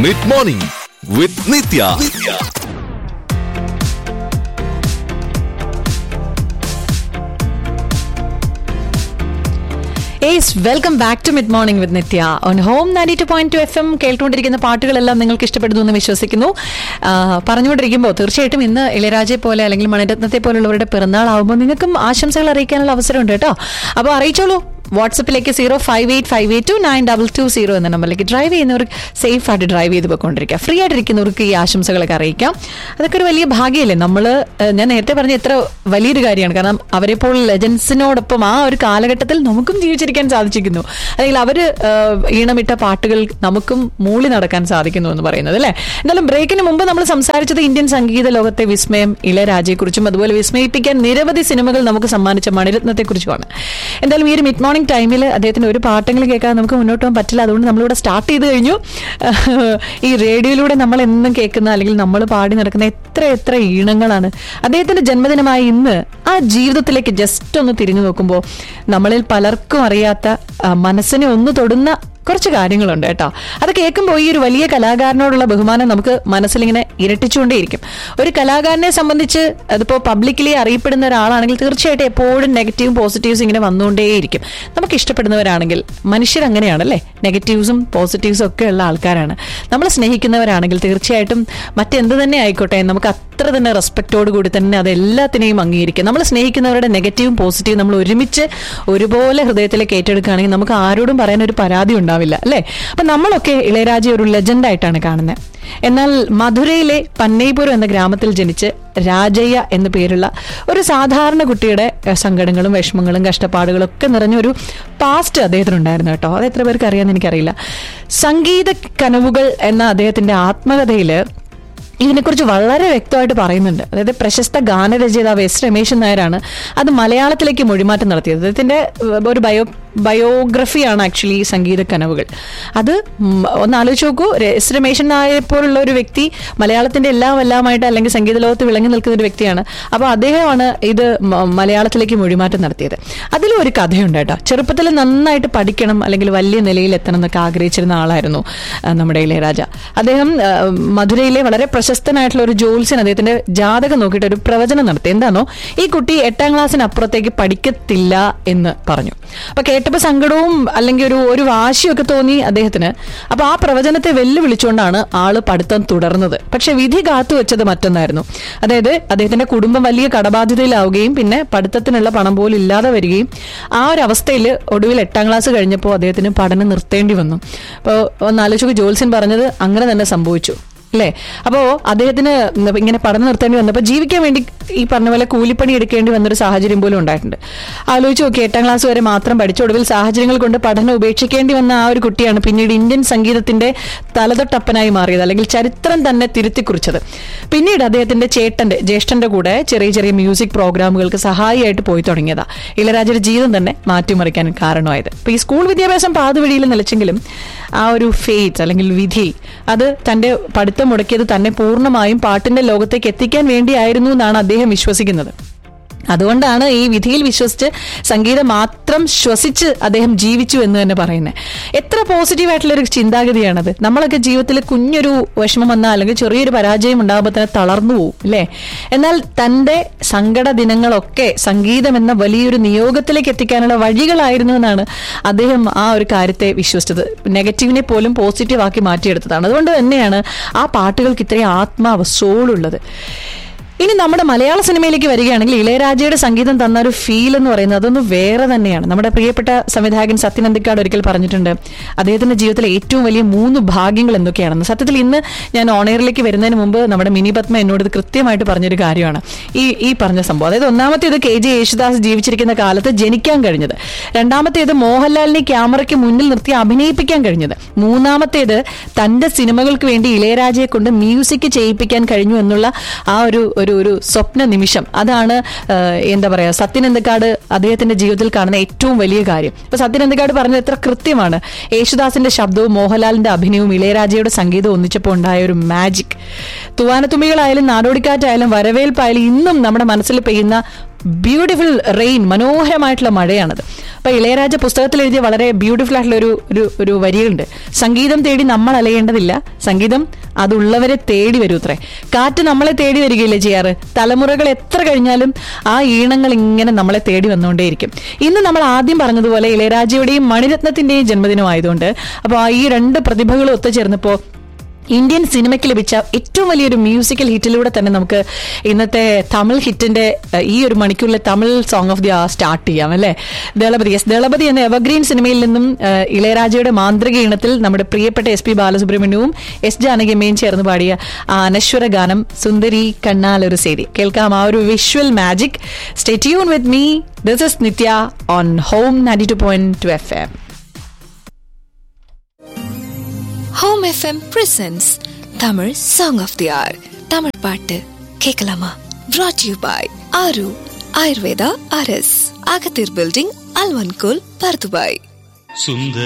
mid morning with Nithya yes welcome back to mid morning with Nithya on home ninety two point two F M കേട്ടുകൊണ്ടിരിക്കുന്ന പാട്ടുകളെല്ലാം നിങ്ങൾക്ക് ഇഷ്ടപ്പെടുന്നു എന്ന് വിശ്വസിക്കുന്നു ആ, പറഞ്ഞുകൊണ്ടിരിക്കുമ്പോൾ തീർച്ചയായിട്ടും ഇന്ന് ഇളയരാജയെ പോലെ അല്ലെങ്കിൽ മണിരത്നത്തെ പോലുള്ളവരുടെ പിറന്നാൾ ആകുമ്പോൾ നിങ്ങൾക്കും ആശംസകൾ അറിയിക്കാനുള്ള അവസരമുണ്ട് കേട്ടോ അപ്പോൾ അറിയിച്ചോളൂ വാട്സപ്പിലേക്ക് zero five eight five eight two nine double two zero എന്ന നമ്പറിലേക്ക് ഡ്രൈവ് ചെയ്യുന്നവർക്ക് സേഫ് ആയിട്ട് ഡ്രൈവ് ചെയ്ത് പോയിക്കൊണ്ടിരിക്കുക ഫ്രീ ആയിട്ടിരിക്കുന്നവർക്ക് ഈ ആശംസകളൊക്കെ അറിയിക്കാം അതൊക്കെ ഒരു വലിയ ഭാഗ്യമല്ലേ നമ്മൾ ഞാൻ നേരത്തെ പറഞ്ഞ എത്ര വലിയൊരു കാര്യമാണ് കാരണം അവരെ പോലുള്ള ലെജൻസിനോടൊപ്പം ആ ഒരു കാലഘട്ടത്തിൽ നമുക്കും ജീവിച്ചിരിക്കാൻ സാധിച്ചിരിക്കുന്നു അല്ലെങ്കിൽ അവര് ഏഹ്, ഈണമിട്ട പാട്ടുകൾ നമുക്കും മൂളി നടക്കാൻ സാധിക്കുന്നു എന്ന് പറയുന്നത് അല്ലേ എന്നാലും ബ്രേക്കിന് മുമ്പ് നമ്മൾ സംസാരിച്ചത് ഇന്ത്യൻ സംഗീത ലോകത്തെ വിസ്മയം ഇളയരാജയെക്കുറിച്ചും അതുപോലെ വിസ്മയിപ്പിക്കാൻ നിരവധി സിനിമകൾ നമുക്ക് സമ്മാനിച്ച മണിരത്നത്തെക്കുറിച്ചുമാണ് എന്തായാലും ഈ ഒരു മിഡ് മോർണിംഗ് ടൈമിൽ അദ്ദേഹത്തിന്റെ ഒരു പാട്ടെങ്കിലും കേൾക്കാൻ നമുക്ക് മുന്നോട്ട് പോകാൻ പറ്റില്ല അതുകൊണ്ട് നമ്മളിവിടെ സ്റ്റാർട്ട് ചെയ്ത് കഴിഞ്ഞു ഈ റേഡിയോയിലൂടെ നമ്മൾ എന്നും കേൾക്കുന്ന അല്ലെങ്കിൽ നമ്മൾ പാടി നടക്കുന്ന എത്ര എത്ര ഈണങ്ങളാണ് അദ്ദേഹത്തിന്റെ ജന്മദിനമായ ഇന്ന് ആ ജീവിതത്തിലേക്ക് ജസ്റ്റ് ഒന്ന് തിരിഞ്ഞു നോക്കുമ്പോൾ നമ്മളിൽ പലർക്കും അറിയാത്ത ആ, മനസ്സിനെ ഒന്ന് തൊടുന്ന കുറച്ച് കാര്യങ്ങളുണ്ട് കേട്ടോ അത് കേൾക്കുമ്പോൾ ഈ ഒരു വലിയ കലാകാരനോടുള്ള ബഹുമാനം നമുക്ക് മനസ്സിലിങ്ങനെ ഇരട്ടിച്ചുകൊണ്ടേയിരിക്കും ഒരു കലാകാരനെ സംബന്ധിച്ച് അതിപ്പോൾ പബ്ലിക്കലി അറിയപ്പെടുന്ന ഒരാളാണെങ്കിൽ തീർച്ചയായിട്ടും എപ്പോഴും നെഗറ്റീവും പോസിറ്റീവ്സും ഇങ്ങനെ വന്നുകൊണ്ടേയിരിക്കും നമുക്ക് ഇഷ്ടപ്പെടുന്നവരാണെങ്കിൽ മനുഷ്യർ അങ്ങനെയാണല്ലേ നെഗറ്റീവ്സും പോസിറ്റീവ്സും ഒക്കെ ഉള്ള ആൾക്കാരാണ് നമ്മൾ സ്നേഹിക്കുന്നവരാണെങ്കിൽ തീർച്ചയായിട്ടും മറ്റെന്ത് തന്നെ ആയിക്കോട്ടെ നമുക്ക് അത്ര തന്നെ റെസ്പെക്റ്റോട് കൂടി തന്നെ അത് എല്ലാത്തിനെയും അംഗീകരിക്കും നമ്മൾ സ്നേഹിക്കുന്നവരുടെ നെഗറ്റീവും പോസിറ്റീവും നമ്മൾ ഒരുമിച്ച് ഒരുപോലെ ഹൃദയത്തിലേക്ക് ഏറ്റെടുക്കുകയാണെങ്കിൽ നമുക്ക് ആരോടും പറയാൻ ഒരു പരാതി ഉണ്ടാവില്ല അല്ലേ അപ്പൊ നമ്മളൊക്കെ ഇളയരാജ ഒരു ലെജൻഡ് ആയിട്ടാണ് കാണുന്നത് എന്നാൽ മധുരയിലെ പന്നൈപുരം എന്ന ഗ്രാമത്തിൽ ജനിച്ച് രാജയ്യ എന്ന പേരുള്ള ഒരു സാധാരണ കുട്ടിയുടെ ഏഹ്, സങ്കടങ്ങളും വിഷമങ്ങളും കഷ്ടപ്പാടുകളും ഒക്കെ നിറഞ്ഞ ഒരു പാസ്റ്റ് അദ്ദേഹത്തിനുണ്ടായിരുന്നു കേട്ടോ അത് എത്ര പേർക്ക് അറിയാമെന്ന് എനിക്കറിയില്ല സംഗീത കനവുകൾ എന്ന അദ്ദേഹത്തിന്റെ ആത്മകഥയില് ഇതിനെക്കുറിച്ച് വളരെ വ്യക്തമായിട്ട് പറയുന്നുണ്ട് അതായത് പ്രശസ്ത ഗാനരചയിതാവ് എസ് രമേശൻ നായരാണ് അത് മലയാളത്തിലേക്ക് മൊഴിമാറ്റം നടത്തിയത് അദ്ദേഹത്തിന്റെ ഏഹ്, ഒരു ബയോ ബയോഗ്രഫിയാണ് ആക്ച്വലി സംഗീത കനവുകൾ അത് ഉം, ഒന്ന് ആലോചിച്ച് നോക്കൂ രെ- എസ് രമേശൻ നായരെ പോലുള്ള ഒരു വ്യക്തി മലയാളത്തിന്റെ എല്ലാം എല്ലാമായിട്ട് അല്ലെങ്കിൽ സംഗീത ലോകത്ത് വിളങ്ങി നിൽക്കുന്ന ഒരു വ്യക്തിയാണ് അപ്പോൾ അദ്ദേഹമാണ് ഇത് മ- മലയാളത്തിലേക്ക് മൊഴിമാറ്റം നടത്തിയത് അതിലും ഒരു കഥയുണ്ട് കേട്ടോ ചെറുപ്പത്തിൽ നന്നായിട്ട് പഠിക്കണം അല്ലെങ്കിൽ വലിയ നിലയിൽ എത്തണം എന്നൊക്കെ ആഗ്രഹിച്ചിരുന്ന ആളായിരുന്നു ആ, നമ്മുടെ ഇളയരാജ അദ്ദേഹം ആ, മധുരയിലെ വളരെ പ്രശസ്തനായിട്ടുള്ള ഒരു ജോത്സ്യൻ അദ്ദേഹത്തിന്റെ ജാതകം നോക്കിയിട്ട് ഒരു പ്രവചനം നടത്തി എന്താണോ ഈ കുട്ടി എട്ടാം ക്ലാസ്സിനപ്പുറത്തേക്ക് പഠിക്കത്തില്ല എന്ന് പറഞ്ഞു അപ്പൊ കേട്ടപ്പോ സങ്കടവും അല്ലെങ്കിൽ ഒരു ഒരു വാശിയൊക്കെ തോന്നി അദ്ദേഹത്തിന് അപ്പൊ ആ പ്രവചനത്തെ വെല്ലുവിളിച്ചുകൊണ്ടാണ് ആള് പഠിത്തം തുടർന്നത് പക്ഷെ വിധി കാത്തുവെച്ചത് മറ്റൊന്നായിരുന്നു അതായത് അദ്ദേഹത്തിന്റെ കുടുംബം വലിയ കടബാധ്യതയിലാവുകയും പിന്നെ പഠിത്തത്തിനുള്ള പണം പോലും ഇല്ലാതെ വരികയും ആ ഒരു അവസ്ഥയിൽ ഒടുവിൽ എട്ടാം ക്ലാസ് കഴിഞ്ഞപ്പോൾ അദ്ദേഹത്തിന് പഠനം നിർത്തേണ്ടി വന്നു അപ്പോൾ ഒന്ന് ആലോചിച്ച് ജോത്സ്യൻ പറഞ്ഞത് അങ്ങനെ തന്നെ സംഭവിച്ചു അല്ലേ അപ്പോ അദ്ദേഹത്തിന് ഇങ്ങനെ പഠനം നിർത്തേണ്ടി വന്നപ്പോൾ ജീവിക്കാൻ വേണ്ടി ഈ പറഞ്ഞ പോലെ കൂലിപ്പണി എടുക്കേണ്ടി വന്നൊരു സാഹചര്യം പോലും ഉണ്ടായിട്ടുണ്ട് ആലോചിച്ച് നോക്കി എട്ടാം ക്ലാസ് വരെ മാത്രം പഠിച്ച ഒടുവിൽ സാഹചര്യങ്ങൾ കൊണ്ട് പഠനം ഉപേക്ഷിക്കേണ്ടി വന്ന ആ ഒരു കുട്ടിയാണ് പിന്നീട് ഇന്ത്യൻ സംഗീതത്തിന്റെ തലതൊട്ടപ്പനായി മാറിയത് അല്ലെങ്കിൽ ചരിത്രം തന്നെ തിരുത്തി കുറിച്ചത് പിന്നീട് അദ്ദേഹത്തിന്റെ ചേട്ടന്റെ ജ്യേഷ്ഠന്റെ കൂടെ ചെറിയ ചെറിയ മ്യൂസിക് പ്രോഗ്രാമുകൾക്ക് സഹായിയായിട്ട് പോയി തുടങ്ങിയതാ ഇളരാജയുടെ ജീവിതം തന്നെ മാറ്റിമറിക്കാൻ കാരണമായത് ഇപ്പൊ ഈ സ്കൂൾ വിദ്യാഭ്യാസം പാതുവഴിയിൽ നിലച്ചെങ്കിലും ആ ഒരു ഫേറ്റ് അല്ലെങ്കിൽ വിധി അത് തന്റെ പഠിത്തം മുടക്കിയത് തന്നെ പൂർണ്ണമായും പാട്ടിന്റെ ലോകത്തേക്ക് എത്തിക്കാൻ വേണ്ടിയായിരുന്നു എന്നാണ് അദ്ദേഹം വിശ്വസിക്കുന്നത് അതുകൊണ്ടാണ് ഈ വിധിയിൽ വിശ്വസിച്ച് സംഗീതം മാത്രം ശ്വസിച്ച് അദ്ദേഹം ജീവിച്ചു എന്ന് തന്നെ പറയുന്നത് എത്ര പോസിറ്റീവ് ആയിട്ടുള്ള ഒരു ചിന്താഗതിയാണത് നമ്മളൊക്കെ ജീവിതത്തിൽ കുഞ്ഞൊരു വിഷമം വന്നാൽ അല്ലെങ്കിൽ ചെറിയൊരു പരാജയം ഉണ്ടാകുമ്പോൾ തന്നെ തളർന്നു പോകും അല്ലേ എന്നാൽ തന്റെ സങ്കട ദിനങ്ങളൊക്കെ സംഗീതം എന്ന വലിയൊരു നിയോഗത്തിലേക്ക് എത്തിക്കാനുള്ള വഴികളായിരുന്നു എന്നാണ് അദ്ദേഹം ആ ഒരു കാര്യത്തെ വിശ്വസിച്ചത് നെഗറ്റീവിനെ പോലും പോസിറ്റീവ് ആക്കി മാറ്റിയെടുത്തതാണ് അതുകൊണ്ട് തന്നെയാണ് ആ പാട്ടുകൾക്ക് ഇത്രയും ആത്മാവ് സോളുള്ളത് ഇനി നമ്മുടെ മലയാള സിനിമയിലേക്ക് വരികയാണെങ്കിൽ ഇളയരാജയുടെ സംഗീതം തന്ന ഒരു ഫീൽ എന്ന് പറയുന്നത് അതൊന്ന് വേറെ തന്നെയാണ് നമ്മുടെ പ്രിയപ്പെട്ട സംവിധായകൻ സത്യൻ അന്തിക്കാട് ഒരിക്കൽ പറഞ്ഞിട്ടുണ്ട് അദ്ദേഹത്തിന്റെ ജീവിതത്തിലെ ഏറ്റവും വലിയ മൂന്ന് ഭാഗ്യങ്ങൾ എന്തൊക്കെയാണെന്ന് സത്യത്തിൽ ഇന്ന് ഞാൻ ഓണയറിലേക്ക് വരുന്നതിന് മുമ്പ് നമ്മുടെ മിനി പത്മ എന്നോട് ഇത് കൃത്യമായിട്ട് പറഞ്ഞൊരു കാര്യമാണ് ഈ ഈ പറഞ്ഞ സംഭവം അതായത് ഒന്നാമത്തേത് കെ ജെ യേശുദാസ് ജീവിച്ചിരിക്കുന്ന കാലത്ത് ജനിക്കാൻ കഴിഞ്ഞത് രണ്ടാമത്തേത് മോഹൻലാലിനെ ക്യാമറയ്ക്ക് മുന്നിൽ നിർത്തി അഭിനയിപ്പിക്കാൻ കഴിഞ്ഞത് മൂന്നാമത്തേത് തന്റെ സിനിമകൾക്ക് വേണ്ടി ഇളയരാജയെ കൊണ്ട് മ്യൂസിക് ചെയ്യിപ്പിക്കാൻ കഴിഞ്ഞു എന്നുള്ള ആ ഒരു ഒരു ഒരു സ്വപ്ന നിമിഷം അതാണ് ആ, എന്താ പറയാ സത്യൻ എന്തക്കാട് അദ്ദേഹത്തിന്റെ ജീവിതത്തിൽ കാണുന്ന ഏറ്റവും വലിയ കാര്യം ഇപ്പൊ സത്യൻ എന്തക്കാട് പറഞ്ഞത് എത്ര കൃത്യമാണ് യേശുദാസിന്റെ ശബ്ദവും മോഹൻലാലിന്റെ അഭിനയവും ഇളയരാജയുടെ സംഗീതവും ഒന്നിച്ചപ്പോൾ ഉണ്ടായ ഒരു മാജിക് തുവാനത്തുമ്പികളായാലും നാടോടിക്കാറ്റായാലും വരവേൽപ്പായാലും ഇന്നും നമ്മുടെ മനസ്സിൽ പെയ്യുന്ന ബ്യൂട്ടിഫുൾ റെയിൻ മനോഹരമായിട്ടുള്ള മഴയാണത് അപ്പൊ ഇളയരാജ പുസ്തകത്തിൽ എഴുതിയ വളരെ ബ്യൂട്ടിഫുൾ ആയിട്ടുള്ള ഒരു ഒരു ഒരു വരികളുണ്ട് സംഗീതം തേടി നമ്മൾ അലയേണ്ടതില്ല സംഗീതം അതുള്ളവരെ തേടി വരൂത്രേ കാറ്റ് നമ്മളെ തേടി വരികയില്ലേ ചെയ്യാറ് തലമുറകൾ എത്ര കഴിഞ്ഞാലും ആ ഈണങ്ങൾ ഇങ്ങനെ നമ്മളെ തേടി വന്നുകൊണ്ടേയിരിക്കും ഇന്ന് നമ്മൾ ആദ്യം പറഞ്ഞതുപോലെ ഇളയരാജയുടെയും മണിരത്നത്തിന്റെയും ജന്മദിനമായതുകൊണ്ട് അപ്പോൾ ആ ഈ രണ്ട് പ്രതിഭകളും ഒത്തുചേർന്നപ്പോൾ ഇന്ത്യൻ സിനിമയ്ക്ക് ലഭിച്ച ഏറ്റവും വലിയൊരു മ്യൂസിക്കൽ ഹിറ്റിലൂടെ തന്നെ നമുക്ക് ഇന്നത്തെ തമിഴ് ഹിറ്റിന്റെ ഏഹ്, ഈ ഒരു മണിക്കൂറിലെ തമിഴ് സോങ് ഓഫ് ദി ആ സ്റ്റാർട്ട് ചെയ്യാം അല്ലേ ദളപതി യെസ് ദളപതി എന്ന എവർഗ്രീൻ സിനിമയിൽ നിന്നും ഏഹ്, ഇളയരാജയുടെ മാന്ത്രിക ഈണത്തിൽ നമ്മുടെ പ്രിയപ്പെട്ട എസ് പി ബാലസുബ്രഹ്മണ്യവും എസ് ജാനകിയമ്മയും ചേർന്ന് പാടിയ ആ അനശ്വര ഗാനം സുന്ദരി കണ്ണാലൊരു സേരി കേൾക്കാം ആ ഒരു visual magic stay tune with me this is Nithya on home ninety two point two F M home FM presents Tamil song of the ஆர் தமிழ் பாட்டு கேட்கலாமா brought you by Aaru Ayurveda அரஸ் அகத்தீர் பில்டிங் அல்வன்கோல் பர்துபாய் சுந்தர